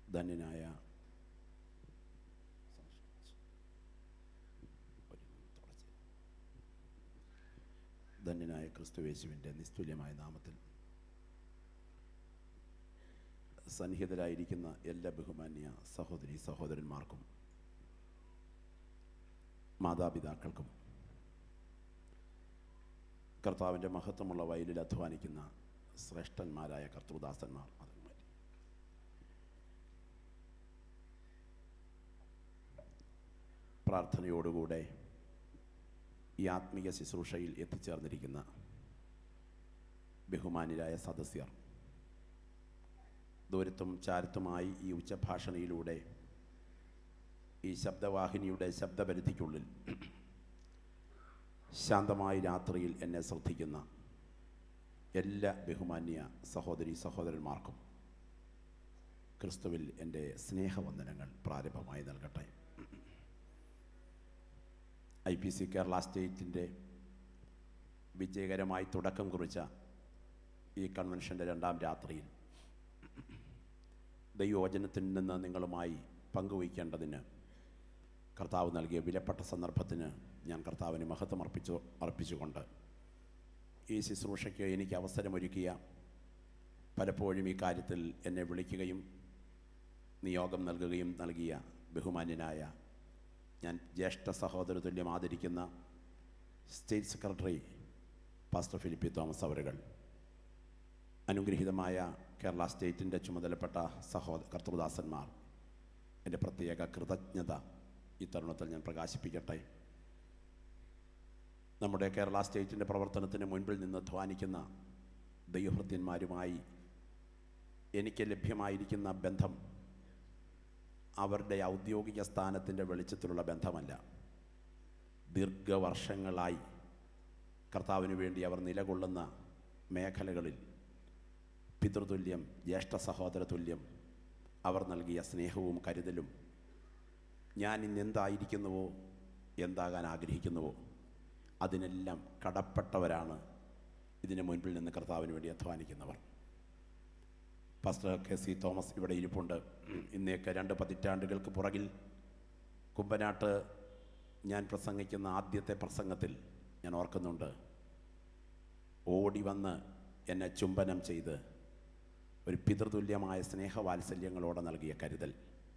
ധന്യനായ ധന്യനായ ക്രിസ്തുവേശുവിൻ്റെ നിസ്തുല്യമായ നാമത്തിൽ സന്നിഹിതരായിരിക്കുന്ന എല്ലാ ബഹുമാന്യ സഹോദരി സഹോദരന്മാർക്കും മാതാപിതാക്കൾക്കും കർത്താവിൻ്റെ മഹത്വമുള്ള വയലിൽ അധ്വാനിക്കുന്ന ശ്രേഷ്ഠന്മാരായ കർത്തൃദാസന്മാർ അതുമാരി പ്രാർത്ഥനയോടുകൂടെ ഈ ആത്മീയ ശുശ്രൂഷയിൽ എത്തിച്ചേർന്നിരിക്കുന്ന ബഹുമാന്യരായ സദസ്യർ ദൂരത്തും ചാരത്തുമായി ഈ ഉച്ചഭാഷണിയിലൂടെ ഈ ശബ്ദവാഹിനിയുടെ ശബ്ദപരിധിക്കുള്ളിൽ ശാന്തമായ രാത്രിയിൽ എന്നെ ശ്രദ്ധിക്കുന്ന എല്ലാ ബഹുമാന്യ സഹോദരി സഹോദരന്മാർക്കും ക്രിസ്തുവിൽ എൻ്റെ സ്നേഹവന്ദനങ്ങൾ പ്രാരംഭമായി നൽകട്ടെ ഐ പി സി കേരള സ്റ്റേറ്റിൻ്റെ വിജയകരമായി തുടക്കം കുറിച്ച ഈ കൺവെൻഷൻ്റെ രണ്ടാം രാത്രിയിൽ ദൈവവചനത്തിൽ നിന്ന് നിങ്ങളുമായി പങ്കുവയ്ക്കേണ്ടതിന് കർത്താവ് നൽകിയ വിലപ്പെട്ട സന്ദർഭത്തിന് ഞാൻ കർത്താവിന് മഹത്വം അർപ്പിച്ചു അർപ്പിച്ചുകൊണ്ട് ഈ ശുശ്രൂഷയ്ക്ക് എനിക്ക് അവസരമൊരുക്കിയ പലപ്പോഴും ഈ കാര്യത്തിൽ എന്നെ വിളിക്കുകയും നിയോഗം നൽകുകയും നൽകിയ ബഹുമാന്യനായ ഞാൻ ജ്യേഷ്ഠ സഹോദര തുല്യം ആദരിക്കുന്ന സ്റ്റേറ്റ് സെക്രട്ടറി പാസ്റ്റർ ഫിലിപ്പി തോമസ് അവരുകൾ അനുഗ്രഹീതമായ കേരള സ്റ്റേറ്റിൻ്റെ ചുമതലപ്പെട്ട സഹോദര കർത്തൃദാസന്മാർ എൻ്റെ പ്രത്യേക കൃതജ്ഞത ഈ തരുണത്തിൽ ഞാൻ പ്രകാശിപ്പിക്കട്ടെ നമ്മുടെ കേരള സ്റ്റേറ്റിൻ്റെ പ്രവർത്തനത്തിന് മുൻപിൽ നിന്ന് ധ്വാനിക്കുന്ന ദൈവഭൃത്യന്മാരുമായി എനിക്ക് ലഭ്യമായിരിക്കുന്ന ബന്ധം അവരുടെ ഔദ്യോഗിക സ്ഥാനത്തിൻ്റെ വെളിച്ചത്തിലുള്ള ബന്ധമല്ല ദീർഘവർഷങ്ങളായി കർത്താവിന് വേണ്ടി അവർ നിലകൊള്ളുന്ന മേഖലകളിൽ പിതൃതുല്യം ജ്യേഷ്ഠ സഹോദര തുല്യം അവർ നൽകിയ സ്നേഹവും കരുതലും ഞാൻ ഇന്ന് എന്തായിരിക്കുന്നുവോ എന്താകാൻ ആഗ്രഹിക്കുന്നുവോ അതിനെല്ലാം കടപ്പെട്ടവരാണ് ഇതിന് മുൻപിൽ നിന്ന് കർത്താവിന് വേണ്ടി അധ്വാനിക്കുന്നവർ പാസ്റ്റർ കെ സി തോമസ് ഇവിടെ ഇരിപ്പുണ്ട് ഇന്നേക്ക് രണ്ട് പതിറ്റാണ്ടുകൾക്ക് പുറകിൽ കുമ്പനാട്ട് ഞാൻ പ്രസംഗിക്കുന്ന ആദ്യത്തെ പ്രസംഗത്തിൽ ഞാൻ ഓർക്കുന്നുണ്ട് ഓടി വന്ന് എന്നെ ചുംബനം ചെയ്ത് ഒരു പിതൃതുല്യമായ സ്നേഹവാത്സല്യങ്ങളോടെ നൽകിയ കരുതൽ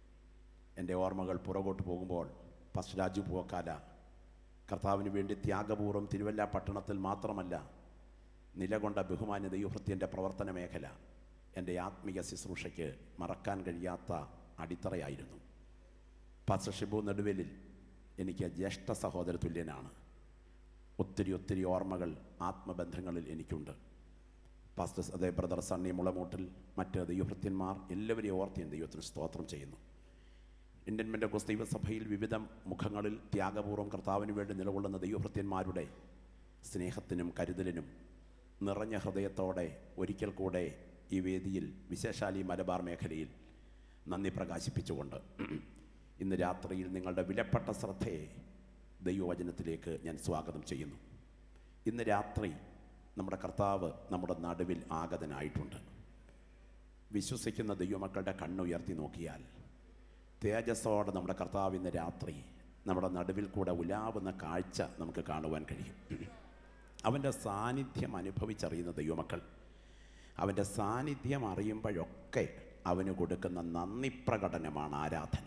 എൻ്റെ ഓർമ്മകൾ പുറകോട്ട് പോകുമ്പോൾ പാസ്റ്റർ രാജു പൂവക്കാല കർത്താവിന് വേണ്ടി ത്യാഗപൂർവ്വം തിരുവല്ല പട്ടണത്തിൽ മാത്രമല്ല നിലകൊണ്ട ബഹുമാന്യ ദൈവഭൃത്യൻ്റെ പ്രവർത്തന മേഖല എൻ്റെ ആത്മീയ ശുശ്രൂഷയ്ക്ക് മറക്കാൻ കഴിയാത്ത അടിത്തറയായിരുന്നു പാസ്റ്റർ ഷിബു നെടുവേലിൽ എനിക്ക് ജ്യേഷ്ഠ സഹോദര തുല്യനാണ് ഒത്തിരി ഒത്തിരി ഓർമ്മകൾ ആത്മബന്ധങ്ങളിൽ എനിക്കുണ്ട് പാസ്റ്റർ അതേ ബ്രദർ സണ്ണി മുളമൂട്ടിൽ മറ്റ് ദൈവഭൃത്യന്മാർ എല്ലാവരെയും ഓർത്ത് ഞാൻ ദൈവത്തിന് സ്തോത്രം ചെയ്യുന്നു ഇന്ത്യൻ മെൻ്റകോസ് ദൈവസഭയിൽ വിവിധ മുഖങ്ങളിൽ ത്യാഗപൂർവ്വം കർത്താവിന് വേണ്ടി നിലകൊള്ളുന്ന ദൈവഭൃത്യന്മാരുടെ സ്നേഹത്തിനും കരുതലിനും നിറഞ്ഞ ഹൃദയത്തോടെ ഒരിക്കൽ കൂടെ ഈ വേദിയിൽ വിശേഷാലി മലബാർ മേഖലയിൽ നന്ദി പ്രകാശിപ്പിച്ചുകൊണ്ട് ഇന്ന് രാത്രിയിൽ നിങ്ങളുടെ വിലപ്പെട്ട ശ്രദ്ധയെ ദൈവവചനത്തിലേക്ക് ഞാൻ സ്വാഗതം ചെയ്യുന്നു ഇന്ന് രാത്രി നമ്മുടെ കർത്താവ് നമ്മുടെ നടുവിൽ ആഗതനായിട്ടുണ്ട് വിശ്വസിക്കുന്ന ദൈവമക്കളുടെ കണ്ണുയർത്തി നോക്കിയാൽ തേജസ്സോടെ നമ്മുടെ കർത്താവ് ഇന്ന് രാത്രി നമ്മുടെ നടുവിൽ കൂടെ ഉലാവുന്ന കാഴ്ച നമുക്ക് കാണുവാൻ കഴിയും അവൻ്റെ സാന്നിധ്യം അനുഭവിച്ചറിയുന്ന ദൈവമക്കൾ അവൻ്റെ സാന്നിധ്യം അറിയുമ്പോഴൊക്കെ അവന് കൊടുക്കുന്ന നന്ദി പ്രകടനമാണ് ആരാധന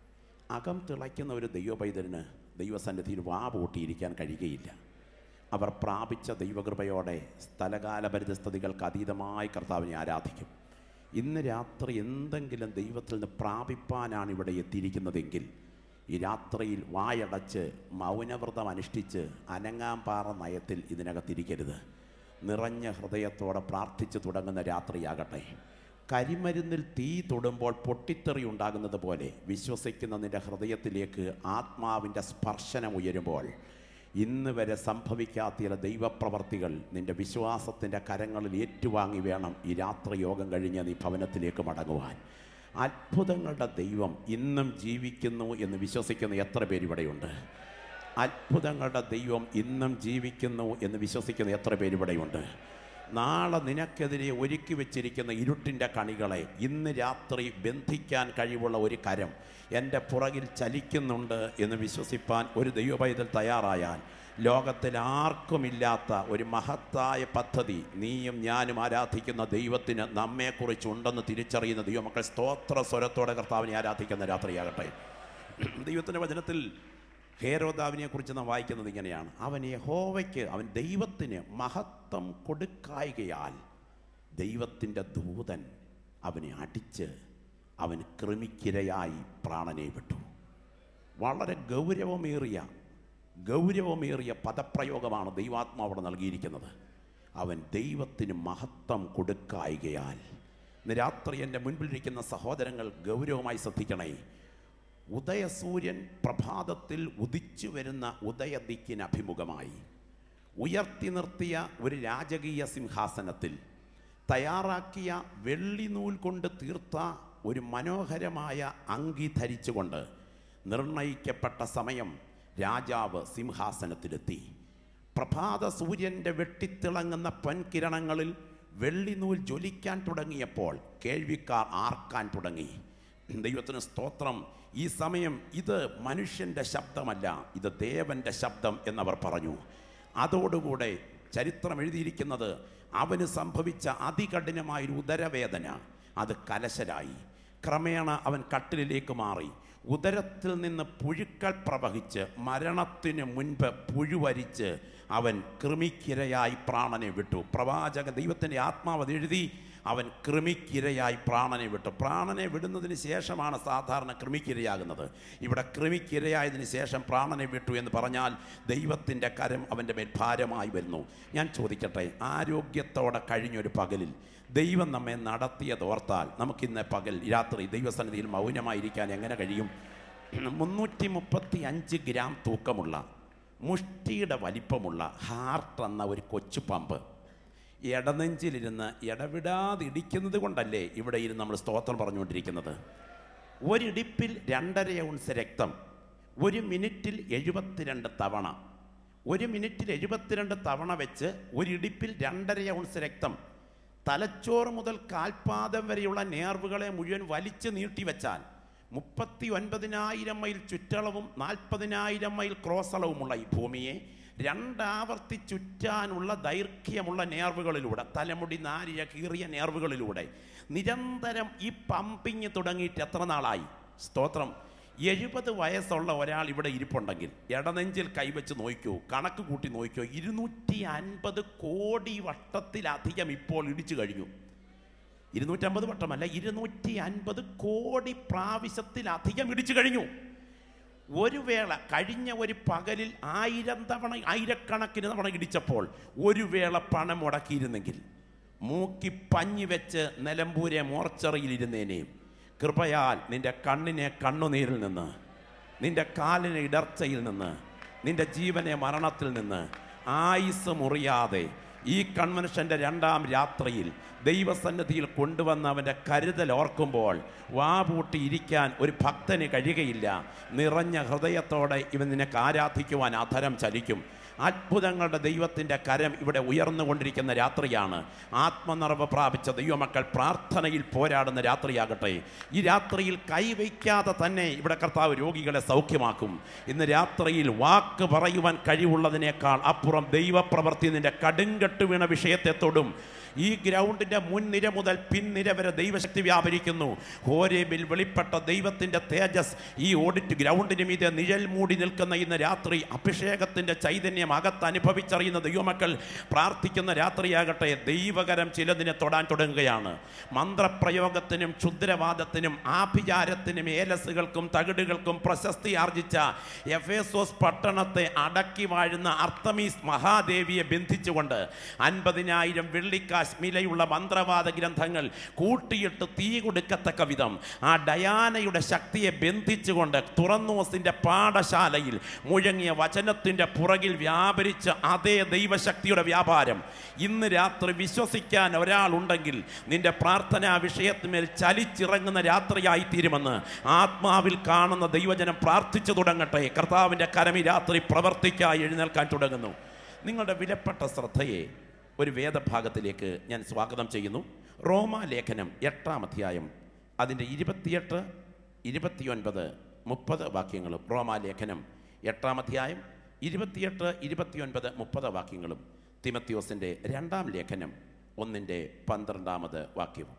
അകം തിളയ്ക്കുന്ന ഒരു ദൈവപൈതലിന് ദൈവസന്നിധിയിൽ വാ പൂട്ടിയിരിക്കാൻ കഴിയുകയില്ല അവർ പ്രാപിച്ച ദൈവകൃപയോടെ സ്ഥലകാല പരിതസ്ഥിതികൾക്ക് അതീതമായി കർത്താവിനെ ആരാധിക്കും ഇന്ന് രാത്രി എന്തെങ്കിലും ദൈവത്തിൽ നിന്ന് പ്രാപിപ്പാനാണ് ഇവിടെ എത്തിയിരിക്കുന്നതെങ്കിൽ ഈ രാത്രിയിൽ വായടച്ച് മൗനവ്രതം അനുഷ്ഠിച്ച് അനങ്ങാൻ പാറ നയത്തിൽ ഇതിനകത്തിരിക്കരുത് നിറഞ്ഞ ഹൃദയത്തോടെ പ്രാർത്ഥിച്ച് തുടങ്ങുന്ന രാത്രിയാകട്ടെ കരിമരുന്നിൽ തീ തൊടുമ്പോൾ പൊട്ടിത്തെറി ഉണ്ടാകുന്നത് പോലെ വിശ്വസിക്കുന്ന നിന്റെ ഹൃദയത്തിലേക്ക് ആത്മാവിൻ്റെ സ്പർശനം ഉയരുമ്പോൾ ഇന്ന് വരെ സംഭവിക്കാത്ത ചില ദൈവപ്രവർത്തികൾ നിന്റെ വിശ്വാസത്തിൻ്റെ കരങ്ങളിൽ ഏറ്റുവാങ്ങി വേണം ഈ രാത്രി യോഗം കഴിഞ്ഞ് നീ ഭവനത്തിലേക്ക് മടങ്ങുവാൻ അത്ഭുതങ്ങളുടെ ദൈവം ഇന്നും ജീവിക്കുന്നു എന്ന് വിശ്വസിക്കുന്ന എത്ര പേരിവിടെയുണ്ട് അത്ഭുതങ്ങളുടെ ദൈവം ഇന്നും ജീവിക്കുന്നു എന്ന് വിശ്വസിക്കുന്ന എത്ര പേരിവിടെയുണ്ട് നാളെ നിനക്കെതിരെ ഒരുക്കി വെച്ചിരിക്കുന്ന ഇരുട്ടിൻ്റെ കണികളെ ഇന്ന് രാത്രി ബന്ധിക്കാൻ കഴിവുള്ള ഒരു കരം എൻ്റെ പുറകിൽ ചലിക്കുന്നുണ്ട് എന്ന് വിശ്വസിപ്പാൻ ഒരു ദൈവപൈതൽ തയ്യാറായാൽ ലോകത്തിൽ ആർക്കുമില്ലാത്ത ഒരു മഹത്തായ പദ്ധതി നീയും ഞാനും ആരാധിക്കുന്ന ദൈവത്തിന് നമ്മെക്കുറിച്ചുണ്ടെന്ന് തിരിച്ചറിയുന്ന ദൈവമക്കൾ സ്തോത്ര സ്വരത്തോടെ കർത്താവിനെ ആരാധിക്കുന്ന രാത്രിയാകട്ടെ ദൈവത്തിൻ്റെ വചനത്തിൽ ഹേരോദാവിനെ കുറിച്ച് നാം വായിക്കുന്നത് ഇങ്ങനെയാണ് അവൻ യഹോവയ്ക്ക് അവൻ ദൈവത്തിന് മഹത്വം കൊടുക്കായികയാൽ ദൈവത്തിൻ്റെ ദൂതൻ അവനെ അടിച്ച് അവൻ കൃമിക്കിരയായി പ്രാണനെ വിട്ടു വളരെ ഗൗരവമേറിയ ഗൗരവമേറിയ പദപ്രയോഗമാണ് ദൈവാത്മാവ് അവിടെ നൽകിയിരിക്കുന്നത് അവൻ ദൈവത്തിന് മഹത്വം കൊടുക്കായികയാൽ ഇന്ന് രാത്രി എൻ്റെ മുൻപിലിരിക്കുന്ന സഹോദരങ്ങൾ ഗൗരവമായി ശ്രദ്ധിക്കണേ ഉദയസൂര്യൻ പ്രഭാതത്തിൽ ഉദിച്ചു വരുന്ന ഉദയദിക്കിന് അഭിമുഖമായി ഉയർത്തി നിർത്തിയ ഒരു രാജകീയ സിംഹാസനത്തിൽ തയ്യാറാക്കിയ വെള്ളിനൂൽ കൊണ്ട് തീർത്ത ഒരു മനോഹരമായ അങ്കി ധരിച്ചുകൊണ്ട് നിർണയിക്കപ്പെട്ട സമയം രാജാവ് സിംഹാസനത്തിലെത്തി പ്രഭാത സൂര്യൻ്റെ വെട്ടിത്തിളങ്ങുന്ന പൊൻകിരണങ്ങളിൽ വെള്ളിനൂൽ ജ്വലിക്കാൻ തുടങ്ങിയപ്പോൾ കേൾവിക്കാർ ആർക്കാൻ തുടങ്ങി ദൈവത്തിന് സ്തോത്രം ഈ സമയം ഇത് മനുഷ്യൻ്റെ ശബ്ദമല്ല ഇത് ദേവൻ്റെ ശബ്ദം എന്നവർ പറഞ്ഞു അതോടുകൂടെ ചരിത്രം എഴുതിയിരിക്കുന്നത് അവന് സംഭവിച്ച അതികഠിനമായൊരു ഉദരവേദന അത് കലശലായി ക്രമേണ അവൻ കട്ടിലിലേക്ക് മാറി ഉദരത്തിൽ നിന്ന് പുഴുക്കൾ പ്രവഹിച്ച് മരണത്തിന് മുൻപ് പുഴുവരിച്ച് അവൻ കൃമിക്കിരയായി പ്രാണനെ വിട്ടു പ്രവാചക ദൈവത്തിൻ്റെ ആത്മാവ് അത് എഴുതി അവൻ കൃമിക്കിരയായി പ്രാണനെ വിട്ടു പ്രാണനെ വിടുന്നതിന് ശേഷമാണ് സാധാരണ കൃമിക്കിരയാകുന്നത് ഇവിടെ കൃമിക്കിരയായതിന് ശേഷം പ്രാണനെ വിട്ടു എന്ന് പറഞ്ഞാൽ ദൈവത്തിൻ്റെ കരം അവൻ്റെ മേൽ ഭാരമായി വരുന്നു ഞാൻ ചോദിക്കട്ടെ ആരോഗ്യത്തോടെ കഴിഞ്ഞൊരു പകലിൽ ദൈവം നമ്മെ നടത്തിയത് ഓർത്താൽ നമുക്കിന്ന് പകൽ രാത്രി ദൈവസന്നിധിയിൽ മൗനമായിരിക്കാൻ എങ്ങനെ കഴിയും മുന്നൂറ്റി മുപ്പത്തി അഞ്ച് ഗ്രാം തൂക്കമുള്ള മുഷ്ടിയുടെ വലിപ്പമുള്ള ഹാർട്ട് എന്ന ഒരു കൊച്ചു പമ്പ് ഇടനെഞ്ചിലിരുന്ന് ഇടവിടാതെ ഇടിക്കുന്നത് കൊണ്ടല്ലേ ഇവിടെ ഇരുന്ന് നമ്മൾ സ്തോത്രം പറഞ്ഞുകൊണ്ടിരിക്കുന്നത് ഒരിടിപ്പിൽ രണ്ടര ഔൺസ് രക്തം ഒരു മിനിറ്റിൽ എഴുപത്തിരണ്ട് തവണ ഒരു മിനിറ്റിൽ എഴുപത്തിരണ്ട് തവണ വെച്ച് ഒരിടിപ്പിൽ രണ്ടര ഔൺസ് രക്തം തലച്ചോറ് മുതൽ കാൽപാദം വരെയുള്ള നേർവുകളെ മുഴുവൻ വലിച്ചു നീട്ടിവെച്ചാൽ മുപ്പത്തി ഒൻപതിനായിരം മൈൽ ചുറ്റളവും നാൽപ്പതിനായിരം മൈൽ ക്രോസ് അളവുമുള്ള ഈ ഭൂമിയെ രണ്ടാവർത്തി ചുറ്റാനുള്ള ദൈർഘ്യമുള്ള നേർവുകളിലൂടെ തലമുടി നാരിയ കീറിയ നേർവുകളിലൂടെ നിരന്തരം ഈ പമ്പിങ് തുടങ്ങിയിട്ട് എത്ര നാളായി സ്തോത്രം എഴുപത് വയസ്സുള്ള ഒരാൾ ഇവിടെ ഇരിപ്പുണ്ടെങ്കിൽ ഇടനെഞ്ചിൽ കൈവച്ച് നോക്കൂ കണക്ക് കൂട്ടി നോക്കൂ ഇരുന്നൂറ്റി അൻപത് കോടി വട്ടത്തിലധികം ഇപ്പോൾ ഇടിച്ചു കഴിഞ്ഞു ഇരുന്നൂറ്റമ്പത് വട്ടമല്ല ഇരുന്നൂറ്റി അൻപത് കോടി പ്രാവശ്യത്തിലധികം ഇടിച്ചു കഴിഞ്ഞു ഒരു വേള കഴിഞ്ഞ ഒരു പകലിൽ ആയിരം തവണ ആയിരക്കണക്കിന് തവണ ഇടിച്ചപ്പോൾ ഒരു വേള പണം മുടക്കിയിരുന്നെങ്കിൽ മൂക്കി പഞ്ഞി വെച്ച് നിലമ്പൂരെ മോർച്ചറിയിലിരുന്നേനെയും കൃപയാൽ നിന്റെ കണ്ണിനെ കണ്ണുനീരിൽ നിന്ന് നിന്റെ കാലിനെ ഇടർച്ചയിൽ നിന്ന് നിന്റെ ജീവനെ മരണത്തിൽ നിന്ന് ആയുസ് മുറിയാതെ ഈ കൺവെൻഷൻ്റെ രണ്ടാം രാത്രിയിൽ ദൈവസന്നിധിയിൽ കൊണ്ടുവന്ന അവൻ്റെ കരുതൽ ഓർക്കുമ്പോൾ വാപൂട്ടി ഇരിക്കാൻ ഒരു ഭക്തന് കഴിയുകയില്ല നിറഞ്ഞ ഹൃദയത്തോടെ ഇവൻ നിനക്ക് ആരാധിക്കുവാൻ അധരം ചലിക്കും അത്ഭുതങ്ങളുടെ ദൈവത്തിൻ്റെ കരം ഇവിടെ ഉയർന്നുകൊണ്ടിരിക്കുന്ന രാത്രിയാണ് ആത്മനിറവ് പ്രാപിച്ച ദൈവമക്കൾ പ്രാർത്ഥനയിൽ പോരാടുന്ന രാത്രിയാകട്ടെ ഈ രാത്രിയിൽ കൈവയ്ക്കാതെ തന്നെ ഇവിടെ കർത്താവ് രോഗികളെ സൗഖ്യമാക്കും ഇന്ന് രാത്രിയിൽ വാക്ക് പറയുവാൻ കഴിവുള്ളതിനേക്കാൾ അപ്പുറം ദൈവപ്രവൃത്തി നിന്റെ കടുങ്കെട്ട് വീണ വിഷയത്തെ തൊടും ഈ ഗ്രൗണ്ടിന്റെ മുൻനിര മുതൽ പിൻനിര വരെ ദൈവശക്തി വ്യാപരിക്കുന്നു ഹോരേബിൽ വെളിപ്പെട്ട ദൈവത്തിന്റെ തേജസ് ഈ ഓഡിറ്റ് ഗ്രൗണ്ടിന് മീതെ നിഴൽ മൂടി നിൽക്കുന്ന ഇന്ന് രാത്രി അഭിഷേകത്തിന്റെ ചൈതന്യം അകത്ത് അനുഭവിച്ചറിയുന്ന ദൈവമക്കൾ പ്രാർത്ഥിക്കുന്ന രാത്രിയാകട്ടെ ദൈവകരം ചിലതിനെ തൊടാൻ തുടങ്ങുകയാണ് മന്ത്രപ്രയോഗത്തിനും ക്ഷുദ്രവാദത്തിനും ആഭിചാരത്തിനും ഏലസുകൾക്കും തകിടുകൾക്കും പ്രശസ്തി ആർജിച്ച എഫേസോസ് പട്ടണത്തെ അടക്കി വാഴുന്ന അർത്തമീസ് മഹാദേവിയെ ബന്ധിച്ചുകൊണ്ട് അൻപതിനായിരം വെള്ളിക്കാശ് മിലയുള്ള മന്ത്രവാദ ഗ്രന്ഥങ്ങൾ കൂട്ടിയിട്ട് തീ കൊടുക്കത്തക്ക വിധം ആ ഡയാനയുടെ ശക്തിയെ ബന്ധിച്ചുകൊണ്ട് തുറന്നോസിന്റെ പാഠശാലയിൽ മുഴങ്ങിയ വചനത്തിന്റെ പുറകിൽ വ്യാപരിച്ച അതേ ദൈവശക്തിയുടെ വ്യാപാരം ഇന്ന് രാത്രി വിശ്വസിക്കാൻ ഒരാളുണ്ടെങ്കിൽ നിന്റെ പ്രാർത്ഥനാ വിഷയത്തിന്മേൽ ചലിച്ചിറങ്ങുന്ന രാത്രിയായി തീരുമെന്ന് ആത്മാവിൽ കാണുന്ന ദൈവജനം പ്രാർത്ഥിച്ചു തുടങ്ങട്ടെ കർത്താവിൻ്റെ കരമി രാത്രി പ്രവർത്തിക്കായി എഴുന്നേൽക്കാൻ തുടങ്ങുന്നു നിങ്ങളുടെ വിലപ്പെട്ട ശ്രദ്ധയെ ഒരു വേദഭാഗത്തിലേക്ക് ഞാൻ സ്വാഗതം ചെയ്യുന്നു റോമ ലേഖനം എട്ടാം അധ്യായം അതിൻ്റെ ഇരുപത്തിയെട്ട് ഇരുപത്തിയൊൻപത് മുപ്പത് വാക്യങ്ങളും റോമ ലേഖനം എട്ടാം അധ്യായം ഇരുപത്തിയെട്ട് ഇരുപത്തിയൊൻപത് മുപ്പത് വാക്യങ്ങളും തിമത്യോസിൻ്റെ രണ്ടാം ലേഖനം ഒന്നിൻ്റെ പന്ത്രണ്ടാമത് വാക്യവും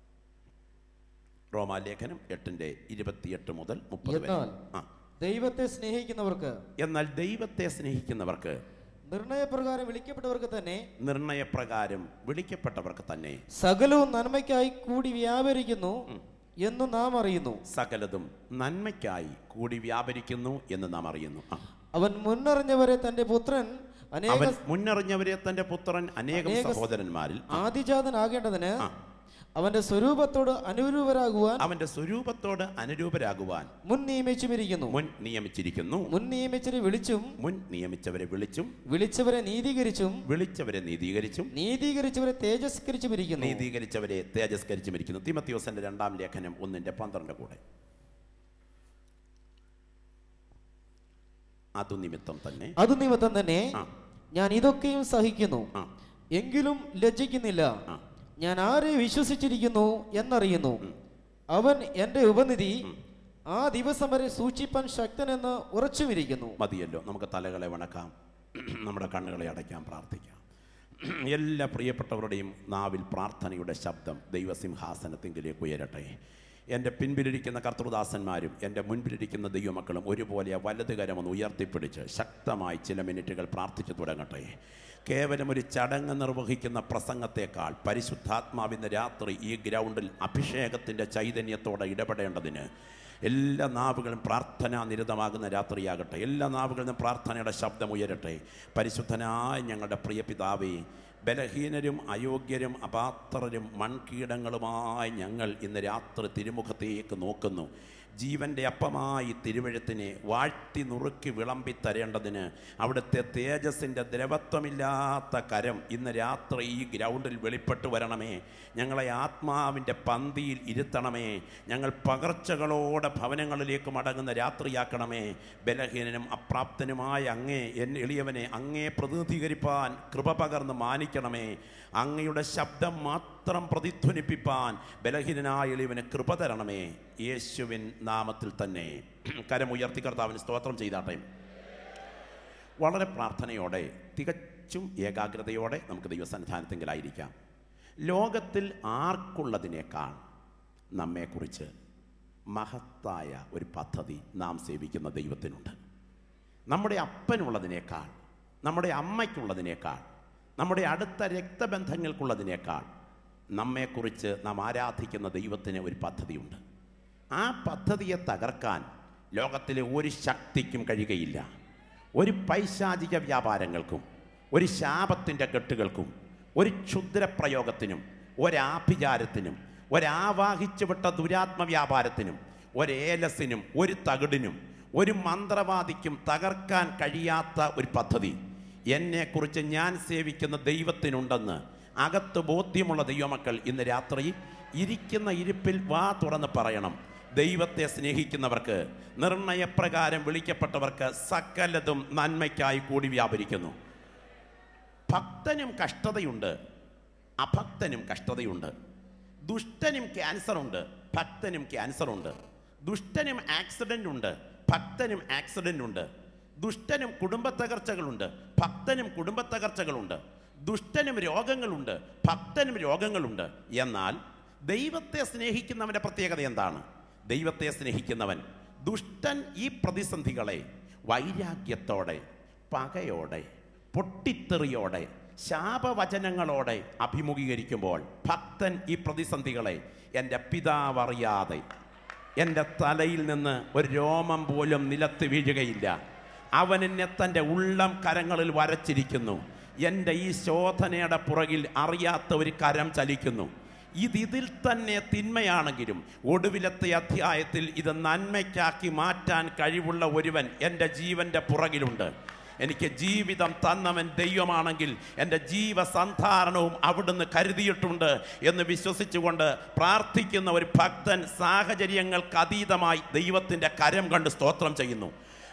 റോമാലേഖനം എട്ടിൻ്റെ ഇരുപത്തിയെട്ട് മുതൽ മുപ്പത് വരെ എന്നാൽ ആ ദൈവത്തെ സ്നേഹിക്കുന്നവർക്ക് എന്നാൽ ദൈവത്തെ സ്നേഹിക്കുന്നവർക്ക് നിർണയപ്രകാരം വിളിക്കപ്പെട്ടവർക്ക് തന്നെ നിർണയപ്രകാരം വിളിക്കപ്പെട്ടവർക്ക് തന്നെ സകലവും നന്മയ്ക്കായി കൂടി വ്യാപരിക്കുന്നു എന്ന് നാം അറിയുന്നു സകലതും നന്മയ്ക്കായി കൂടി വ്യാപരിക്കുന്നു എന്ന് നാം അറിയുന്നു ആ. അവൻ മുന്നറിഞ്ഞവരെ തന്റെ പുത്രൻ അനേക അവൻ മുന്നറിഞ്ഞവരെ തന്റെ പുത്രൻ അനേകം അനേക സഹോദരന്മാരിൽ ആദിജാതനാകേണ്ടതിന് ആ. അവന്റെ സ്വരൂപത്തോട് അനുരൂപരാകുവാൻ അവന്റെ സ്വരൂപത്തോട് അനുരൂപരാകുവാൻ മുൻ നിയമിച്ചുമിരിക്കുന്നു മുൻ നിയമിച്ചിരിക്കുന്നു മുൻ നിയമിച്ചവരെ വിളിച്ചും മുൻ നിയമിച്ചവരെ വിളിച്ചും വിളിച്ചവരെ നീതീകരിച്ചും വിളിച്ചവരെ നീതീകരിച്ചും നീതീകരിച്ചവരെ തേജസ്കരിച്ചുമിരിക്കുന്നു നീതീകരിച്ചവരെ തേജസ്കരിച്ചും ഇരിക്കുന്നു തിമത്യോസന്റെ രണ്ടാം ലേഖനം ഒന്നിന്റെ പന്ത്രണ്ട് കൂടെ അതു നിമിത്തം തന്നെ അത് നിമിത്തം തന്നെ ആ. ഞാൻ ഇതൊക്കെയും സഹിക്കുന്നു ആ എങ്കിലും ലജ്ജിക്കുന്നില്ല ആ. ഞാൻ ആരെ വിശ്വസിച്ചിരിക്കുന്നു എന്നറിയുന്നു അവൻ എന്റെ ഉപനിധി ആ ദിവസം വരെ സൂക്ഷിപ്പാൻ ശക്തനെന്ന് ഉറച്ചുമിരിക്കുന്നു മതിയല്ലോ നമുക്ക് തലകളെ വണക്കാം നമ്മുടെ കണ്ണുകളെ അടയ്ക്കാൻ പ്രാർത്ഥിക്കാം എല്ലാ പ്രിയപ്പെട്ടവരുടെയും നാവിൽ പ്രാർത്ഥനയുടെ ശബ്ദം ദൈവസിംഹാസനത്തിങ്കിലേക്ക് ഉയരട്ടെ എൻ്റെ പിൻപിലിരിക്കുന്ന കർത്തൃദാസന്മാരും എൻ്റെ മുൻപിലിരിക്കുന്ന ദൈവമക്കളും ഒരുപോലെ വലതുകരമൊന്ന് ഉയർത്തിപ്പിടിച്ച് ശക്തമായി ചില മിനിറ്റുകൾ പ്രാർത്ഥിച്ചു തുടങ്ങട്ടെ കേവലം ഒരു ചടങ്ങ് നിർവഹിക്കുന്ന പ്രസംഗത്തെക്കാൾ പരിശുദ്ധാത്മാവിന്ന് രാത്രി ഈ ഗ്രൗണ്ടിൽ അഭിഷേകത്തിൻ്റെ ചൈതന്യത്തോടെ ഇടപെടേണ്ടതിന് എല്ലാ നാവുകളും പ്രാർത്ഥനാ നിരതമാകുന്ന രാത്രിയാകട്ടെ എല്ലാ നാവുകളിലും പ്രാർത്ഥനയുടെ ശബ്ദം ഉയരട്ടെ പരിശുദ്ധനായ ഞങ്ങളുടെ പ്രിയ പിതാവേ ബലഹീനരും അയോഗ്യരും അപാത്രരും മൺകീടങ്ങളുമായി ഞങ്ങൾ ഇന്ന് രാത്രി തിരുമുഖത്തേക്ക് നോക്കുന്നു ജീവൻ്റെ അപ്പമായി തിരുവഴുത്തിനെ വാഴ്ത്തി നുറുക്കി വിളമ്പി തരേണ്ടതിന് അവിടുത്തെ തേജസ്സിൻ്റെ ദ്രവത്വമില്ലാത്ത കരം ഇന്ന് രാത്രി ഈ ഗ്രൗണ്ടിൽ വെളിപ്പെട്ട് വരണമേ ഞങ്ങളെ ആത്മാവിൻ്റെ പന്തിയിൽ ഇരുത്തണമേ ഞങ്ങൾ പകർച്ചകളോടെ ഭവനങ്ങളിലേക്ക് മടങ്ങുന്ന രാത്രിയാക്കണമേ ബലഹീനനും അപ്രാപ്തനുമായ അങ്ങേ എൻ എളിയവനെ അങ്ങേ പ്രതിനിധീകരിപ്പാൻ കൃപ പകർന്ന് മാനിക്കണമേ അങ്ങയുടെ ശബ്ദം മാത്രം പ്രതിധ്വനിപ്പിപ്പാൻ ബലഹീനനായ എളിയവന് കൃപ തരണമേ യേശുവിൻ നാമത്തിൽ തന്നെ കരമുയർത്തി കർത്താവിന് സ്തോത്രം ചെയ്താട്ടെ വളരെ പ്രാർത്ഥനയോടെ തികച്ചും ഏകാഗ്രതയോടെ നമുക്ക് ദൈവസന്നിധാനത്തെങ്കിലായിരിക്കാം ലോകത്തിൽ ആർക്കുള്ളതിനേക്കാൾ നമ്മെക്കുറിച്ച് മഹത്തായ ഒരു പദ്ധതി നാം സേവിക്കുന്ന ദൈവത്തിനുണ്ട് നമ്മുടെ അപ്പനുള്ളതിനേക്കാൾ നമ്മുടെ അമ്മയ്ക്കുള്ളതിനേക്കാൾ നമ്മുടെ അടുത്ത രക്തബന്ധങ്ങൾക്കുള്ളതിനേക്കാൾ നമ്മെക്കുറിച്ച് നാം ആരാധിക്കുന്ന ദൈവത്തിന് ഒരു പദ്ധതിയുണ്ട് ആ പദ്ധതിയെ തകർക്കാൻ ലോകത്തിലെ ഒരു ശക്തിക്കും കഴിയുകയില്ല ഒരു പൈശാചിക വ്യാപാരങ്ങൾക്കും ഒരു ശാപത്തിൻ്റെ കെട്ടുകൾക്കും ഒരു ക്ഷുദ്രപ്രയോഗത്തിനും ഒരാഭിചാരത്തിനും ഒരാവാഹിച്ചു വിട്ട ദുരാത്മ വ്യാപാരത്തിനും ഒരേലസിനും ഒരു തകിടിനും ഒരു മന്ത്രവാദിക്കും തകർക്കാൻ കഴിയാത്ത ഒരു പദ്ധതി എന്നെക്കുറിച്ച് ഞാൻ സേവിക്കുന്ന ദൈവത്തിനുണ്ടെന്ന് അകത്ത് ബോധ്യമുള്ള ദൈവമക്കൾ ഇന്ന് രാത്രി ഇരിക്കുന്ന ഇരിപ്പിൽ വാ തുറന്ന് പറയണം ദൈവത്തെ സ്നേഹിക്കുന്നവർക്ക് നിർണയപ്രകാരം വിളിക്കപ്പെട്ടവർക്ക് സകലതും നന്മയ്ക്കായി കൂടി വ്യാപരിക്കുന്നു ഭക്തനും കഷ്ടതയുണ്ട് അഭക്തനും കഷ്ടതയുണ്ട് ദുഷ്ടനും ക്യാൻസറുണ്ട് ഭക്തനും ക്യാൻസറുണ്ട് ദുഷ്ടനും ആക്സിഡൻ്റ് ഉണ്ട് ഭക്തനും ആക്സിഡൻ്റ് ഉണ്ട് ദുഷ്ടനും കുടുംബത്തകർച്ചകളുണ്ട് ഭക്തനും കുടുംബത്തകർച്ചകളുണ്ട് ദുഷ്ടനും രോഗങ്ങളുണ്ട് ഭക്തനും രോഗങ്ങളുണ്ട് എന്നാൽ ദൈവത്തെ സ്നേഹിക്കുന്നവൻ്റെ പ്രത്യേകത എന്താണ് ദൈവത്തെ സ്നേഹിക്കുന്നവൻ ദുഷ്ടൻ ഈ പ്രതിസന്ധികളെ വൈരാഗ്യത്തോടെ പകയോടെ പൊട്ടിത്തെറിയോടെ ശാപവചനങ്ങളോടെ അഭിമുഖീകരിക്കുമ്പോൾ ഭക്തൻ ഈ പ്രതിസന്ധികളെ എൻ്റെ പിതാവ് അറിയാതെ എൻ്റെ തലയിൽ നിന്ന് ഒരു രോമം പോലും നിലത്ത് വീഴുകയില്ല അവൻ എന്നെ തൻ്റെ ഉള്ളം കരങ്ങളിൽ വരച്ചിരിക്കുന്നു എൻ്റെ ഈ ശോധനയുടെ പുറകിൽ അറിയാത്ത ഒരു കരം ചലിക്കുന്നു ഇത് ഇതിൽ തന്നെ തിന്മയാണെങ്കിലും ഒടുവിലത്തെ അധ്യായത്തിൽ ഇത് നന്മയ്ക്കാക്കി മാറ്റാൻ കഴിവുള്ള ഒരുവൻ എൻ്റെ ജീവൻ്റെ പുറകിലുണ്ട് എനിക്ക് ജീവിതം തന്നവൻ ദൈവമാണെങ്കിൽ എൻ്റെ ജീവസന്ധാരണവും അവിടുന്ന് കരുതിയിട്ടുണ്ട് എന്ന് വിശ്വസിച്ചുകൊണ്ട് പ്രാർത്ഥിക്കുന്ന ഒരു ഭക്തൻ സാഹചര്യങ്ങൾക്ക് അതീതമായി ദൈവത്തിൻ്റെ കരം കണ്ട് സ്തോത്രം ചെയ്യുന്നു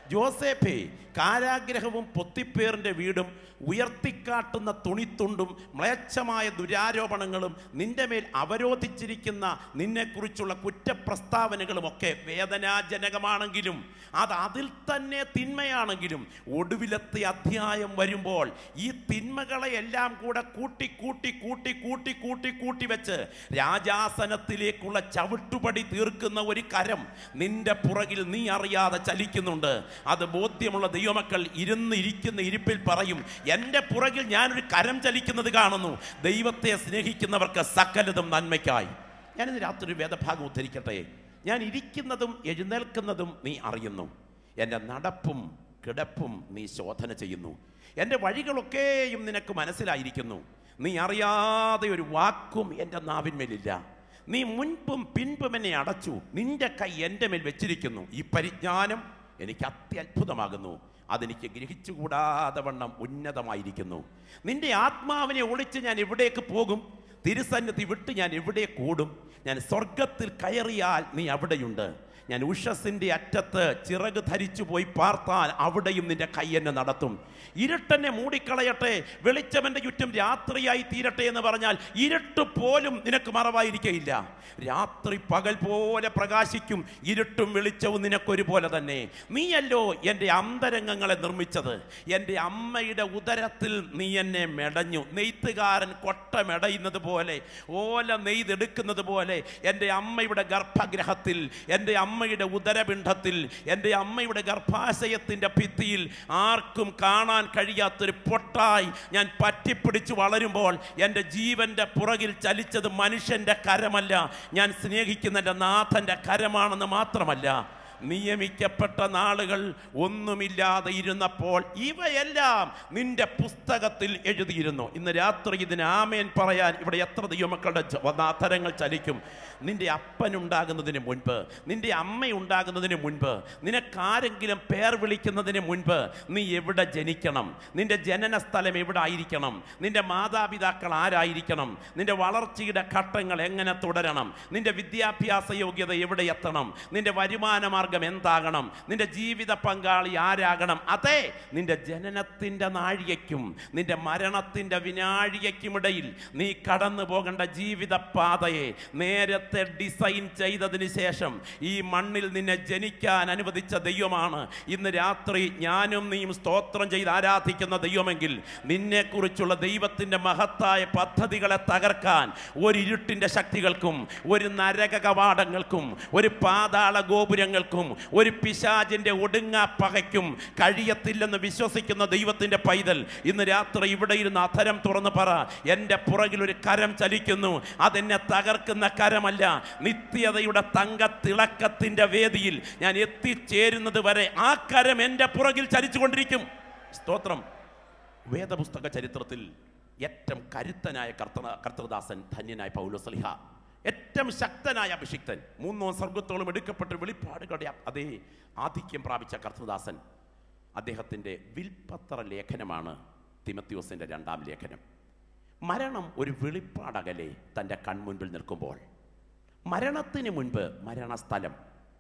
ജോസേഫേ കാരാഗ്രഹവും പൊത്തിപ്പേറിൻ്റെ വീടും ഉയർത്തിക്കാട്ടുന്ന തുണിത്തുണ്ടും മ്ലേച്ഛമായ ദുരാരോപണങ്ങളും നിന്റെ മേൽ അവരോധിച്ചിരിക്കുന്ന നിന്നെക്കുറിച്ചുള്ള കുറ്റപ്രസ്താവനകളും ഒക്കെ വേദനാജനകമാണെങ്കിലും അത് അതിൽ തന്നെ തിന്മയാണെങ്കിലും ഒടുവിലത്തെ അധ്യായം വരുമ്പോൾ ഈ തിന്മകളെയെല്ലാം കൂടെ കൂട്ടി കൂട്ടി കൂട്ടി കൂട്ടി കൂട്ടി കൂട്ടി വെച്ച് രാജാസനത്തിലേക്കുള്ള ചവിട്ടുപടി തീർക്കുന്ന ഒരു കരം നിന്റെ പുറകിൽ നീ അറിയാതെ ചലിക്കുന്നുണ്ട് അത് ബോധ്യമുള്ള ദൈവമക്കൾ ഇരുന്ന് ഇരിക്കുന്ന ഇരിപ്പിൽ പറയും എൻ്റെ പുറകിൽ ഞാനൊരു കരം ചലിക്കുന്നത് കാണുന്നു ദൈവത്തെ സ്നേഹിക്കുന്നവർക്ക് സകലതും നന്മയ്ക്കായി ഞാനിന്ന് രാത്രി ഒരു വേദഭാഗം ഉദ്ധരിക്കട്ടെ ഞാൻ ഇരിക്കുന്നതും എഴുന്നേൽക്കുന്നതും നീ അറിയുന്നു എൻ്റെ നടപ്പും കിടപ്പും നീ ശോധന ചെയ്യുന്നു എൻ്റെ വഴികളൊക്കെയും നിനക്ക് മനസ്സിലായിരിക്കുന്നു നീ അറിയാതെ ഒരു വാക്കും എൻ്റെ നാവിന്മേലില്ല നീ മുൻപും പിൻപും എന്നെ അടച്ചു നിന്റെ കൈ എൻ്റെ മേൽ വെച്ചിരിക്കുന്നു ഈ പരിജ്ഞാനം എനിക്ക് അത്യത്ഭുതമാകുന്നു അതെനിക്ക് ഗ്രഹിച്ചുകൂടാതെ വണ്ണം ഉന്നതമായിരിക്കുന്നു നിന്റെ ആത്മാവിനെ ഒളിച്ച് ഞാൻ എവിടേക്ക് പോകും തിരുസന്നിധി വിട്ട് ഞാൻ എവിടെ കൂടും ഞാൻ സ്വർഗത്തിൽ കയറിയാൽ നീ അവിടെയുണ്ട് ഞാൻ ഉഷസിന്റെ അറ്റത്ത് ചിറക് ധരിച്ചു പോയി പാർത്താൽ അവിടെയും നിന്റെ കൈ എന്നെ നടത്തും ഇരുട്ടെന്നെ മൂടിക്കളയട്ടെ വെളിച്ചമെന്റെ ചുറ്റും രാത്രിയായി തീരട്ടെ എന്ന് പറഞ്ഞാൽ ഇരുട്ട് പോലും നിനക്ക് മറവായിരിക്കയില്ല രാത്രി പകൽ പോലെ പ്രകാശിക്കും ഇരുട്ടും വെളിച്ചവും നിനക്കൊരുപോലെ തന്നെ നീയല്ലോ എൻ്റെ അന്തരംഗങ്ങളെ നിർമ്മിച്ചത് എൻ്റെ അമ്മയുടെ ഉദരത്തിൽ നീ എന്നെ മെടഞ്ഞു നെയ്ത്തുകാരൻ കൊട്ട മെടയുന്നത് പോലെ ഓല നെയ്തെടുക്കുന്നത് പോലെ എൻ്റെ അമ്മയുടെ ഗർഭഗ്രഹത്തിൽ എൻ്റെ അമ്മയുടെ ഉദരപിണ്ഡത്തിൽ എൻ്റെ അമ്മയുടെ ഗർഭാശയത്തിൻ്റെ ഭിത്തിയിൽ ആർക്കും കാണാൻ കഴിയാത്തൊരു പൊട്ടായി ഞാൻ പറ്റിപ്പിടിച്ച് വളരുമ്പോൾ എൻ്റെ ജീവൻ്റെ പുറകിൽ ചലിച്ചത് മനുഷ്യൻ്റെ കരമല്ല ഞാൻ സ്നേഹിക്കുന്ന എൻ്റെ നാഥൻ്റെ കരമാണെന്ന് മാത്രമല്ല നിയമിക്കപ്പെട്ട നാളുകൾ ഒന്നുമില്ലാതെ ഇരുന്നപ്പോൾ ഇവയെല്ലാം നിന്റെ പുസ്തകത്തിൽ എഴുതിയിരുന്നു ഇന്ന് രാത്രി ഇതിന് ആമേൻ പറയാൻ ഇവിടെ എത്ര ദൈവമക്കളുടെ ജ- നാഥരങ്ങൾ ചലിക്കും നിന്റെ അപ്പൻ ഉണ്ടാകുന്നതിന് മുൻപ് നിന്റെ അമ്മ ഉണ്ടാകുന്നതിന് മുൻപ് നിനക്കാരെങ്കിലും പേർ വിളിക്കുന്നതിന് മുൻപ് നീ എവിടെ ജനിക്കണം നിന്റെ ജനന സ്ഥലം എവിടെ ആയിരിക്കണം നിന്റെ മാതാപിതാക്കൾ ആരായിരിക്കണം നിന്റെ വളർച്ചയുടെ ഘട്ടങ്ങൾ എങ്ങനെ തുടരണം നിന്റെ വിദ്യാഭ്യാസ യോഗ്യത എവിടെ എത്തണം നിന്റെ വരുമാന മാർഗം എന്താകണം നിന്റെ ജീവിത പങ്കാളി ആരാകണം അതെ നിന്റെ ജനനത്തിന്റെ നാഴികയ്ക്കും നിന്റെ മരണത്തിന്റെ വിനാഴികയ്ക്കുമിടയിൽ നീ കടന്നു പോകേണ്ട ജീവിത പാതയെ നേരത്തെ ഡിസൈൻ ചെയ്തതിന് ശേഷം ഈ മണ്ണിൽ നിന്നെ ജനിക്കാൻ അനുവദിച്ച ദൈവമാണ് ഇന്ന് രാത്രി ഞാനും നീയും സ്തോത്രം ചെയ്ത് ആരാധിക്കുന്ന ദൈവമെങ്കിൽ നിന്നെക്കുറിച്ചുള്ള ദൈവത്തിന്റെ മഹത്തായ പദ്ധതികളെ തകർക്കാൻ ഒരു ഇരുട്ടിന്റെ ശക്തികൾക്കും ഒരു നരക കവാടങ്ങൾക്കും ഒരു പാതാള ഗോപുരങ്ങൾക്കും ഒരു പിശാചിന്റെ ഒടുങ്ങാ പകയ്ക്കും കഴിയത്തില്ലെന്ന് വിശ്വസിക്കുന്ന ദൈവത്തിന്റെ പൈതൽ ഇന്ന് രാത്രി ഇവിടെ ഇരുന്ന് അധരം തുറന്ന് പറ എൻ്റെ പുറകിൽ ഒരു കരം ചലിക്കുന്നു അതെന്നെ തകർക്കുന്ന കരമല്ല നിത്യതയുടെ തങ്കത്തിളക്കത്തിന്റെ വേദിയിൽ ഞാൻ എത്തിച്ചേരുന്നത് വരെ ആ കരം എൻ്റെ പുറകിൽ ചലിച്ചുകൊണ്ടിരിക്കും സ്തോത്രം വേദപുസ്തക ചരിത്രത്തിൽ ഏറ്റവും കരുത്തനായ കർത്തന കർത്തൃദാസൻ ധന്യനായ പൗലോസലിഹ ഏറ്റവും ശക്തനായ അഭിഷിക്തൻ മൂന്നോ സർഗത്തോളം എടുക്കപ്പെട്ട വെളിപ്പാടുകളുടെ അതേ ആധിക്യം പ്രാപിച്ച കർത്തൃദാസൻ അദ്ദേഹത്തിൻ്റെ വിൽപ്പത്ര ലേഖനമാണ് തിമത്യോസിൻ്റെ രണ്ടാം ലേഖനം മരണം ഒരു വെളിപ്പാടകലെ തൻ്റെ കൺമുൻപിൽ നിൽക്കുമ്പോൾ മരണത്തിന് മുൻപ് മരണസ്ഥലം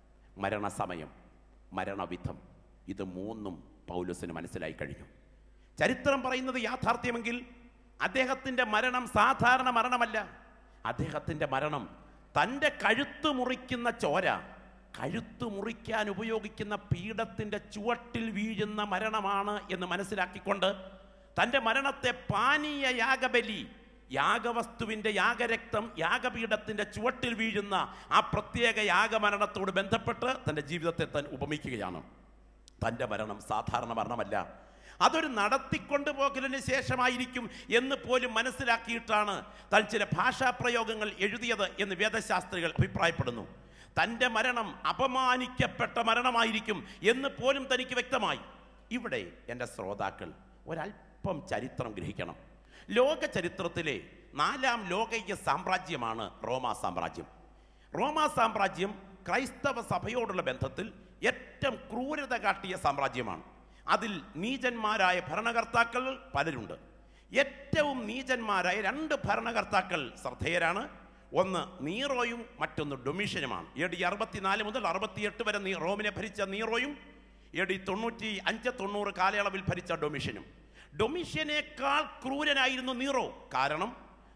മരണസമയം മരണവിധം ഇത് മൂന്നും പൗലോസിന് മനസ്സിലായി കഴിഞ്ഞു ചരിത്രം പറയുന്നത് യാഥാർത്ഥ്യമെങ്കിൽ അദ്ദേഹത്തിൻ്റെ മരണം സാധാരണ മരണമല്ല അദ്ദേഹത്തിൻ്റെ മരണം തൻ്റെ കഴുത്ത് മുറിക്കുന്ന ചോര കഴുത്ത് മുറിക്കാൻ ഉപയോഗിക്കുന്ന പീഠത്തിൻ്റെ ചുവട്ടിൽ വീഴുന്ന മരണമാണ് എന്ന് മനസ്സിലാക്കിക്കൊണ്ട് തൻ്റെ മരണത്തെ പാനീയ യാഗബലി യാഗവസ്തുവിൻ്റെ യാഗരക്തം യാഗപീഠത്തിൻ്റെ ചുവട്ടിൽ വീഴുന്ന ആ പ്രത്യേക യാഗമരണത്തോട് ബന്ധപ്പെട്ട് തൻ്റെ ജീവിതത്തെ താൻ ഉപമിക്കുകയാണ് തൻ്റെ മരണം സാധാരണ മരണമല്ല അതൊരു നടത്തിക്കൊണ്ടുപോകലിന് ശേഷമായിരിക്കും എന്ന് പോലും മനസ്സിലാക്കിയിട്ടാണ് താൻ ചില ഭാഷാപ്രയോഗങ്ങൾ എഴുതിയത് എന്ന് വേദശാസ്ത്രികൾ അഭിപ്രായപ്പെടുന്നു തൻ്റെ മരണം അപമാനിക്കപ്പെട്ട മരണമായിരിക്കും എന്ന് പോലും തനിക്ക് വ്യക്തമായി ഇവിടെ എൻ്റെ ശ്രോതാക്കൾ ഒരല്പം ചരിത്രം ഗ്രഹിക്കണം ലോക ചരിത്രത്തിലെ നാലാം ലോകൈക്യ സാമ്രാജ്യമാണ് റോമാ സാമ്രാജ്യം റോമാ സാമ്രാജ്യം ക്രൈസ്തവ സഭയോടുള്ള ബന്ധത്തിൽ ഏറ്റവും ക്രൂരത കാട്ടിയ സാമ്രാജ്യമാണ് അതിൽ നീചന്മാരായ ഭരണകർത്താക്കൾ പലരുണ്ട് ഏറ്റവും നീചന്മാരായ രണ്ട് ഭരണകർത്താക്കൾ ശ്രദ്ധേയരാണ് ഒന്ന് നീറോയും മറ്റൊന്ന് ഡൊമീഷ്യനുമാണ് എ ഡി അറുപത്തിനാല് മുതൽ അറുപത്തിയെട്ട് വരെ നീ റോമിനെ ഭരിച്ച നീറോയും എ ഡി തൊണ്ണൂറ്റി അഞ്ച് തൊണ്ണൂറ് കാലയളവിൽ ഭരിച്ച ഡൊമിഷ്യനും ഡൊമിഷ്യനേക്കാൾ ക്രൂരനായിരുന്നു നീറോ കാരണം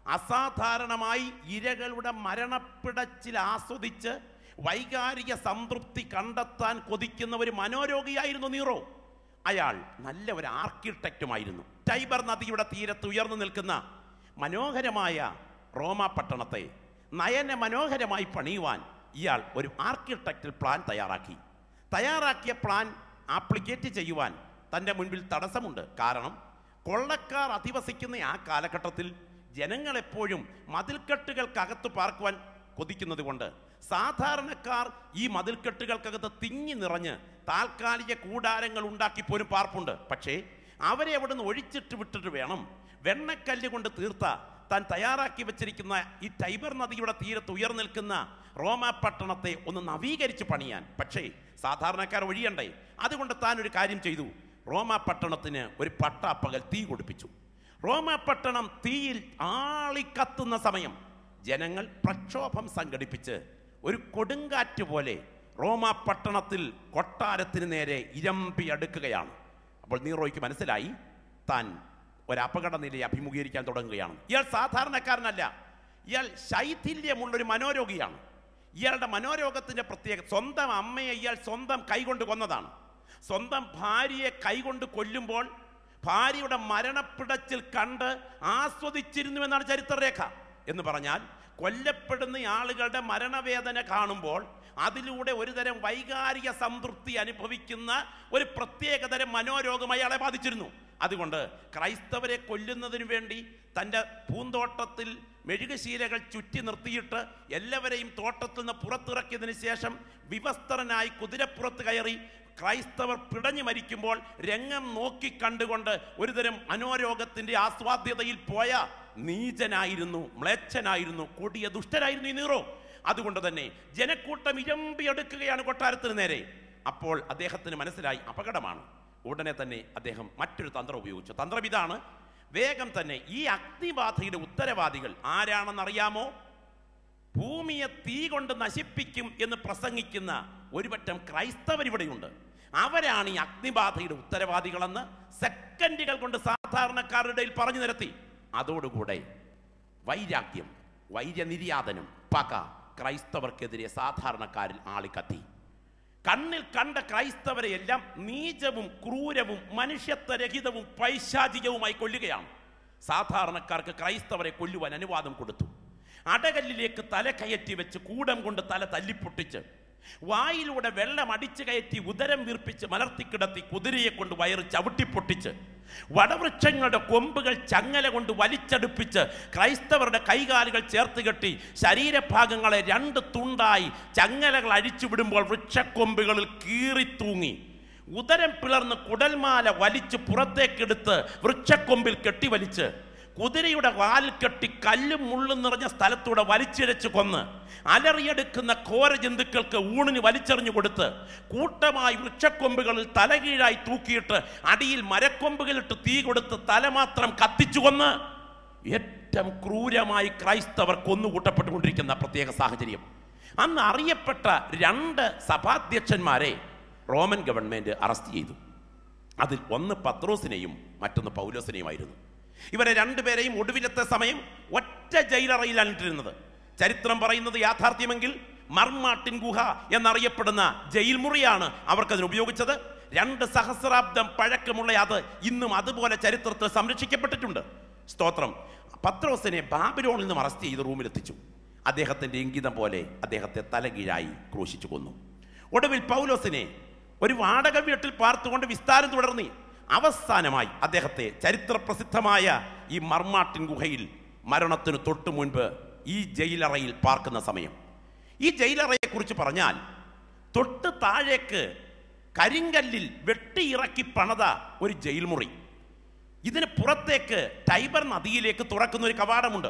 അസാധാരണമായി ഇരകളുടെ മരണപ്പിടച്ചിൽ ആസ്വദിച്ച് വൈകാരിക സംതൃപ്തി കണ്ടെത്താൻ കൊതിക്കുന്ന ഒരു മനോരോഗിയായിരുന്നു നീറോ അയാൾ നല്ല ഒരു ആർക്കിടെക്റ്റുമായിരുന്നു ടൈബർ നദിയുടെ തീരത്ത് ഉയർന്നു നിൽക്കുന്ന മനോഹരമായ റോമ പട്ടണത്തെ നയന മനോഹരമായി പണിയുവാൻ ഇയാൾ ഒരു ആർക്കിടെക്റ്റൽ പ്ലാൻ തയ്യാറാക്കി തയ്യാറാക്കിയ പ്ലാൻ ആപ്ലിക്കേറ്റ് ചെയ്യുവാൻ തൻ്റെ മുൻപിൽ തടസ്സമുണ്ട് കാരണം കൊള്ളക്കാർ അധിവസിക്കുന്ന ആ കാലഘട്ടത്തിൽ ജനങ്ങൾ എപ്പോഴും മതിൽക്കെട്ടുകൾക്കകത്ത് പാർക്കുവാൻ കൊതിക്കുന്നത് കൊണ്ട് സാധാരണക്കാർ ഈ മതിൽക്കെട്ടുകൾക്കകത്ത് തിങ്ങി നിറഞ്ഞ് താൽക്കാലിക കൂടാരങ്ങൾ ഉണ്ടാക്കി പോലും പാർപ്പുണ്ട് പക്ഷേ അവരെ അവിടുന്ന് ഒഴിച്ചിട്ട് വിട്ടിട്ട് വേണം വെണ്ണക്കല്ല് കൊണ്ട് തീർത്ത താൻ തയ്യാറാക്കി വെച്ചിരിക്കുന്ന ഈ ടൈബർ നദിയുടെ തീരത്ത് ഉയർന്നു നിൽക്കുന്ന റോമ പട്ടണത്തെ ഒന്ന് നവീകരിച്ച് പണിയാൻ പക്ഷേ സാധാരണക്കാർ ഒഴിയണ്ടേ അതുകൊണ്ട് താൻ ഒരു കാര്യം ചെയ്തു റോമ പട്ടണത്തിന് ഒരു പട്ടാപ്പകൽ തീ കൊടുപ്പിച്ചു റോമ പട്ടണം തീയിൽ ആളിക്കത്തുന്ന സമയം ജനങ്ങൾ പ്രക്ഷോഭം സംഘടിപ്പിച്ച് ഒരു കൊടുങ്കാറ്റ് പോലെ റോമ പട്ടണത്തിൽ കൊട്ടാരത്തിന് നേരെ ഇരമ്പി അടുക്കുകയാണ് അപ്പോൾ നീറോയ്ക്ക് മനസ്സിലായി താൻ ഒരു അപകട നിലയെ അഭിമുഖീകരിക്കാൻ തുടങ്ങുകയാണ് ഇയാൾ സാധാരണക്കാരനല്ല ഇയാൾ ശൈഥില്യമുള്ളൊരു മനോരോഗിയാണ് ഇയാളുടെ മനോരോഗത്തിന്റെ പ്രത്യേക സ്വന്തം അമ്മയെ ഇയാൾ സ്വന്തം കൈകൊണ്ട് കൊന്നതാണ് സ്വന്തം ഭാര്യയെ കൈകൊണ്ട് കൊല്ലുമ്പോൾ ഭാര്യയുടെ മരണപ്പിടച്ചിൽ കണ്ട് ആസ്വദിച്ചിരുന്നു എന്നാണ് ചരിത്രരേഖ എന്ന് പറഞ്ഞാൽ കൊല്ലപ്പെടുന്ന ആളുകളുടെ മരണവേദന കാണുമ്പോൾ അതിലൂടെ ഒരുതരം വൈകാരിക സംതൃപ്തി അനുഭവിക്കുന്ന ഒരു പ്രത്യേകതരം മനോരോഗം അയാളെ ബാധിച്ചിരുന്നു അതുകൊണ്ട് ക്രൈസ്തവരെ കൊല്ലുന്നതിന് വേണ്ടി തൻ്റെ പൂന്തോട്ടത്തിൽ മെഴുകുശീലകൾ ചുറ്റി നിർത്തിയിട്ട് എല്ലാവരെയും തോട്ടത്തിൽ നിന്ന് പുറത്തിറക്കിയതിന് ശേഷം വിവസ്ത്രനായി കുതിരപ്പുറത്ത് കയറി ക്രൈസ്തവർ പിടഞ്ഞു മരിക്കുമ്പോൾ രംഗം നോക്കി കണ്ടുകൊണ്ട് ഒരുതരം മനോരോഗത്തിന്റെ ആസ്വാദ്യതയിൽ പോയ നീചനായിരുന്നു മ്ലേച്ഛനായിരുന്നു കൊടിയ ദുഷ്ടനായിരുന്നു ഈ നീറോ അതുകൊണ്ട് തന്നെ ജനക്കൂട്ടം ഇരമ്പിയെടുക്കുകയാണ് കൊട്ടാരത്തിന് നേരെ അപ്പോൾ അദ്ദേഹത്തിന് മനസ്സിലായി അപകടമാണ് ഉടനെ തന്നെ അദ്ദേഹം മറ്റൊരു തന്ത്രം ഉപയോഗിച്ചു തന്ത്രം ഇതാണ് വേഗം തന്നെ ഈ അഗ്നിബാധയുടെ ഉത്തരവാദികൾ ആരാണെന്നറിയാമോ ഭൂമിയെ തീ കൊണ്ട് നശിപ്പിക്കും എന്ന് പ്രസംഗിക്കുന്ന ഒരുപറ്റം ക്രൈസ്തവർ ഇവിടെയുണ്ട് അവരാണ് ഈ അഗ്നിബാധയുടെ ഉത്തരവാദികളെന്ന് സെക്കൻഡുകൾ കൊണ്ട് സാധാരണക്കാരുടെ ഇടയിൽ പറഞ്ഞു നിരത്തി അതോടുകൂടെ വൈരാഗ്യം വൈര്യനിര്യാതനം പക ക്രൈസ്തവർക്കെതിരെ സാധാരണക്കാരിൽ ആളിക്കത്തി കണ്ണിൽ കണ്ട ക്രൈസ്തവരെ എല്ലാം നീചവും ക്രൂരവും മനുഷ്യത്വരഹിതവും പൈശാചികവുമായി കൊല്ലുകയാണ് സാധാരണക്കാർക്ക് ക്രൈസ്തവരെ കൊല്ലുവാൻ അനുവാദം കൊടുത്തു അടകല്ലിലേക്ക് തല കയറ്റി വെച്ച് കൂടം കൊണ്ട് തല തല്ലിപ്പൊട്ടിച്ച് വായിലൂടെ വെള്ളം അടിച്ചു കയറ്റി ഉദരം വീർപ്പിച്ച് മലർത്തിക്കിടത്തി കുതിരയെ കൊണ്ട് വയറ് ചവിട്ടിപ്പൊട്ടിച്ച് വടവൃക്ഷങ്ങളുടെ കൊമ്പുകൾ ചങ്ങല കൊണ്ട് വലിച്ചടുപ്പിച്ച് ക്രൈസ്തവരുടെ കൈകാലുകൾ ചേർത്ത് കെട്ടി ശരീരഭാഗങ്ങളെ രണ്ട് തുണ്ടായി ചങ്ങലകൾ അഴിച്ചു വിടുമ്പോൾ വൃക്ഷക്കൊമ്പുകളിൽ കീറിത്തൂങ്ങി ഉദരം പിളർന്ന് കുടൽമാല വലിച്ച് പുറത്തേക്കെടുത്ത് വൃക്ഷക്കൊമ്പിൽ കെട്ടിവലിച്ച് കുതിരയുടെ വാലിൽ കെട്ടി കല്ലും മുള്ളും നിറഞ്ഞ സ്ഥലത്തൂടെ വലിച്ചിഴച്ച് കൊന്ന് അലറിയെടുക്കുന്ന ഘോര ജന്തുക്കൾക്ക് ഊണിന് വലിച്ചെറിഞ്ഞു കൊടുത്ത് കൂട്ടമായി വൃക്ഷക്കൊമ്പുകളിൽ തലകീഴായി തൂക്കിയിട്ട് അടിയിൽ മരക്കൊമ്പുകളിട്ട് തീ കൊടുത്ത് തല മാത്രം കത്തിച്ചു കൊന്ന് ഏറ്റവും ക്രൂരമായി ക്രൈസ്തവർ കൊന്നുകൂട്ടപ്പെട്ടുകൊണ്ടിരിക്കുന്ന പ്രത്യേക സാഹചര്യം അന്ന് അറിയപ്പെട്ട രണ്ട് സഭാധ്യക്ഷന്മാരെ റോമൻ ഗവൺമെന്റ് അറസ്റ്റ് ചെയ്തു അതിൽ ഒന്ന് പത്രോസിനെയും മറ്റൊന്ന് പൗലോസിനെയുമായിരുന്നു ഇവരെ രണ്ടുപേരെയും ഒടുവിലത്തെ സമയം ഒറ്റ ജയിലറയിലാണ് ഇട്ടിരുന്നത് ചരിത്രം പറയുന്നത് യാഥാർത്ഥ്യമെങ്കിൽ മർമാട്ടിൻ ഗുഹ എന്നറിയപ്പെടുന്ന ജയിൽ മുറിയാണ് അവർക്കതിന് ഉപയോഗിച്ചത് രണ്ട് സഹസ്രാബ്ദം പഴക്കമുള്ള അത് ഇന്നും അതുപോലെ ചരിത്രത്തിൽ സംരക്ഷിക്കപ്പെട്ടിട്ടുണ്ട് സ്തോത്രം പത്രോസിനെ ബാബിലോണിൽ നിന്നും അറസ്റ്റ് ചെയ്ത് റൂമിലെത്തിച്ചു അദ്ദേഹത്തിന്റെ ഇംഗിതം പോലെ അദ്ദേഹത്തെ തലകീഴായി ക്രൂശിച്ചു കൊന്നു ഒടുവിൽ പൗലോസിനെ ഒരു വാടക വീട്ടിൽ പാർത്തുകൊണ്ട് വിസ്താരം തുടർന്നി അവസാനമായി അദ്ദേഹത്തെ ചരിത്രപ്രസിദ്ധമായ ഈ മർമാട്ടിൻ ഗുഹയിൽ മരണത്തിന് തൊട്ടു മുൻപ് ഈ ജയിലറയിൽ പാർക്കുന്ന സമയം ഈ ജയിലറയെ കുറിച്ച് പറഞ്ഞാൽ തൊട്ട് താഴേക്ക് കരിങ്കല്ലിൽ വെട്ടിയിറക്കി പണത ഒരു ജയിൽ മുറി ഇതിന് പുറത്തേക്ക് ടൈബർ നദിയിലേക്ക് തുറക്കുന്ന ഒരു കവാടമുണ്ട്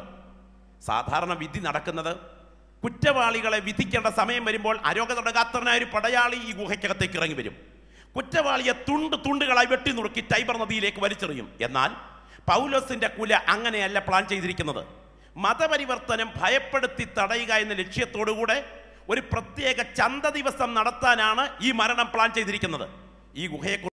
സാധാരണ വിധി നടക്കുന്നത് കുറ്റവാളികളെ വിധിക്കേണ്ട സമയം വരുമ്പോൾ അരോഗതടകാത്തനായ ഒരു പടയാളി ഈ ഗുഹയ്ക്കകത്തേക്ക് ഇറങ്ങി വരും കുറ്റവാളിയെ തുണ്ട് തുണ്ടുകളായി വെട്ടി നുറുക്കി ടൈബർ നദിയിലേക്ക് വലിച്ചെറിയും എന്നാൽ പൗലോസിന്റെ കുല അങ്ങനെയല്ല പ്ലാൻ ചെയ്തിരിക്കുന്നത് മതപരിവർത്തനം ഭയപ്പെടുത്തി തടയുക എന്ന ലക്ഷ്യത്തോടുകൂടെ ഒരു പ്രത്യേക ചന്ത ദിവസം നടത്താനാണ് ഈ മരണം പ്ലാൻ ചെയ്തിരിക്കുന്നത് ഈ ഗുഹയെക്കുറിച്ച്